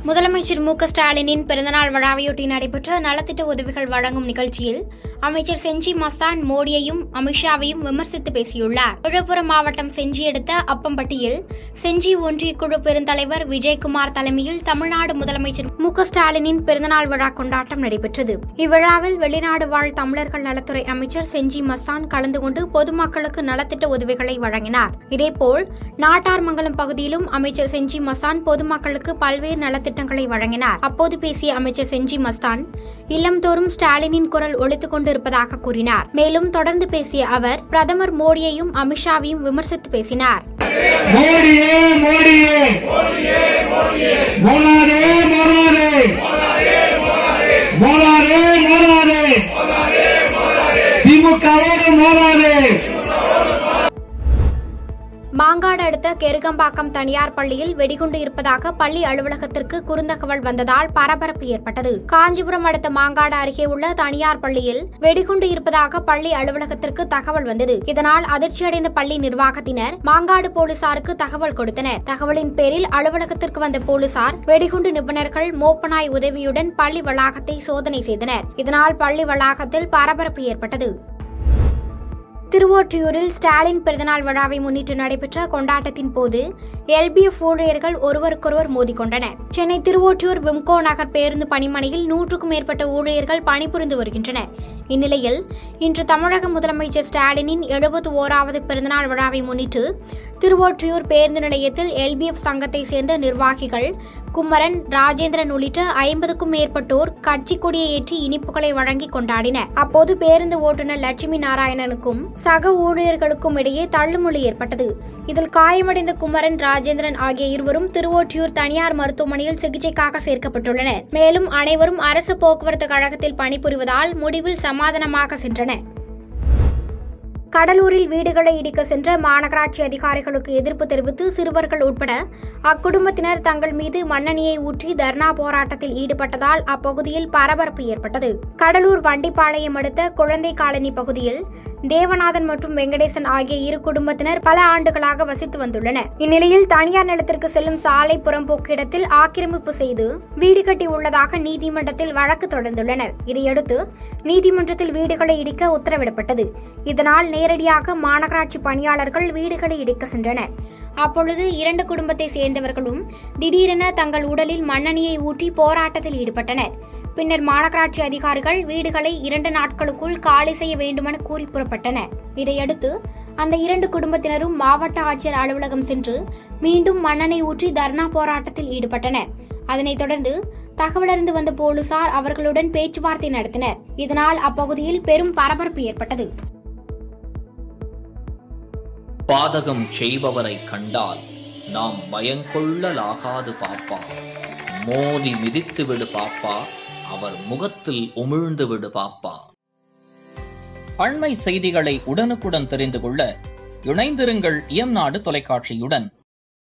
முதலமைச்சர் மு க ஸ்டாலினின் பிறந்தநாள் விழாவையொட்டி நடைபெற்ற நலத்திட்ட உதவிகள் வழங்கும் நிகழ்ச்சியில் அமைச்சர் செஞ்சி மஸ்தான் மோடியையும் அமித்ஷாவையும் விமர்சித்து பேசியுள்ளார் விழுப்புரம் மாவட்டம் செஞ்சி அடுத்த அப்பம்பட்டியில் செஞ்சி ஒன்றிய குழு பெருந்தலைவர் விஜயகுமார் தலைமையில் தமிழ்நாடு முதலமைச்சர் மு க ஸ்டாலினின் பிறந்தநாள் விழா கொண்டாட்டம் நடைபெற்றது இவ்விழாவில் வெளிநாடு வாழ் தமிழர்கள் நலத்துறை அமைச்சர் செஞ்சி மஸ்தான் கலந்து கொண்டு பொதுமக்களுக்கு நலத்திட்ட உதவிகளை வழங்கினார் இதேபோல் நாட்டார்மங்கலம் பகுதியிலும் அமைச்சர் செஞ்சி மஸ்தான் பொதுமக்களுக்கு பல்வேறு நலத்திட்டங்களை வழங்கினார் அப்போது பேசிய அமைச்சர் செஞ்சி மஸ்தான் இல்லம்தோறும் ஸ்டாலினின் குரல் ஒலித்துக் கொண்டிருப்பதாக கூறினார் மேலும் தொடர்ந்து பேசிய அவர் பிரதமர் மோடியையும் அமித்ஷாவையும் விமர்சித்து பேசினார் மோடியே மோடியே மோலாதே மோலாதே மோலாதே மோலாதே திமுகவோடு மோலாதே மாங்காடு அடுத்த கெருகம்பாக்கம் தனியார் பள்ளியில் வெடிகுண்டு இருப்பதாக பள்ளி அலுவலகத்திற்கு குறுந்தகவல் வந்ததால் பரபரப்பு ஏற்பட்டது காஞ்சிபுரம் அடுத்த மாங்காடு அருகே உள்ள தனியார் பள்ளியில் வெடிகுண்டு இருப்பதாக பள்ளி அலுவலகத்திற்கு தகவல் வந்தது இதனால் அதிர்ச்சியடைந்த பள்ளி நிர்வாகத்தினர் மாங்காடு போலீசாருக்கு தகவல் கொடுத்தனர் தகவலின் பேரில் அலுவலகத்திற்கு வந்த போலீசார் வெடிகுண்டு நிபுணர்கள் மோப்பனாய் உதவியுடன் பள்ளி வளாகத்தை சோதனை செய்தனர் இதனால் பள்ளி வளாகத்தில் பரபரப்பு ஏற்பட்டது திருவொற்றியூரில் ஸ்டாலின் பிறந்தநாள் விழாவை முன்னிட்டு நடைபெற்ற கொண்டாட்டத்தின் போது எல்பிஎஃப் ஊழியர்கள் ஒருவருக்கொருவர் மோதிக்கொண்டனர் சென்னை திருவொற்றியூர் விம்கோ நகர் பேருந்து பணிமனையில் நூற்றுக்கும் மேற்பட்ட ஊழியர்கள் பணிபுரிந்து வருகின்றனர் இந்நிலையில் இன்று தமிழக முதலமைச்சர் ஸ்டாலினின் எழுபத்தி ஓராவது பிறந்தநாள் விழாவை முன்னிட்டு திருவொற்றியூர் பேருந்து நிலையத்தில் எல்பிஎஃப் சங்கத்தை சேர்ந்த நிர்வாகிகள் குமரன் ராஜேந்திரன் உள்ளிட்ட ஐம்பதுக்கும் மேற்பட்டோர் கட்சி கொடியை ஏற்றி இனிப்புகளை வழங்கி கொண்டாடினர் அப்போது பேருந்து ஓட்டுநர் லட்சுமி நாராயணனுக்கும் சக ஊழியர்களுக்கும் இடையே தள்ளுமுள்ளி ஏற்பட்டது இதில் காயமடைந்த குமரன் ராஜேந்திரன் ஆகிய இருவரும் திருவொற்றியூர் தனியார் மருத்துவமனையில் சிகிச்சைக்காக சேர்க்கப்பட்டுள்ளனர் மேலும் அனைவரும் அரசு போக்குவரத்து கழகத்தில் பணிபுரிவதால் முடிவில் சமாதானமாக சென்றனர் கடலூரில் வீடுகளை இடிக்க சென்ற மாநகராட்சி அதிகாரிகளுக்கு எதிர்ப்பு தெரிவித்து சிறுவர்கள் உட்பட அக்குடும்பத்தினர் தங்கள் மீது மண்ணெண்ணெயை ஊற்றி தர்ணா போராட்டத்தில் ஈடுபட்டதால் அப்பகுதியில் பரபரப்பு ஏற்பட்டது கடலூர் வண்டிப்பாளையம் அடுத்த குழந்தை காலனி பகுதியில் தேவநாதன் மற்றும் வெங்கடேசன் ஆகிய இரு குடும்பத்தினர் பல ஆண்டுகளாக வசித்து வந்துள்ளனர் இந்நிலையில் தனியார் நிலத்திற்கு செல்லும் சாலை புறம்போக்கு இடத்தில் ஆக்கிரமிப்பு செய்து வீடு கட்டி உள்ளதாக நீதிமன்றத்தில் வழக்கு தொடர்ந்துள்ளனர் இதையடுத்து நீதிமன்றத்தில் வீடுகளை இடிக்க உத்தரவிடப்பட்டது இதனால் நேரடியாக மாநகராட்சி பணியாளர்கள் வீடுகளை இடிக்க சென்றனர் அப்பொழுது இரண்டு குடும்பத்தை சேர்ந்தவர்களும் திடீரென தங்கள் உடலில் மண்ணெண்ணெயை ஊற்றி போராட்டத்தில் ஈடுபட்டனர் பின்னர் மாநகராட்சி அதிகாரிகள் வீடுகளை இரண்டு நாட்களுக்குள் காலி செய்ய வேண்டுமென கூறி புறப்பட்டனர் இதையடுத்து அந்த இரண்டு குடும்பத்தினரும் மாவட்ட ஆட்சியர் அலுவலகம் சென்று மீண்டும் மண்ணெண்ணெய் ஊற்றி தர்ணா போராட்டத்தில் ஈடுபட்டனர் அதனைத் தொடர்ந்து தகவலறிந்து வந்த போலீசார் அவர்களுடன் பேச்சுவார்த்தை நடத்தினர் இதனால் அப்பகுதியில் பெரும் பரபரப்பு ஏற்பட்டது பாதகம் செய்பவரை கண்டால் நாம் பயங்கொள்ளலாகாது பாப்பா மோதி மிதித்து விடு பாப்பா அவர் முகத்தில் உமிழ்ந்து விடு பாப்பா அண்மை செய்திகளை உடனுக்குடன் தெரிந்து கொள்ள இணைந்திருங்கள் இயம்நாடு தொலைக்காட்சியுடன்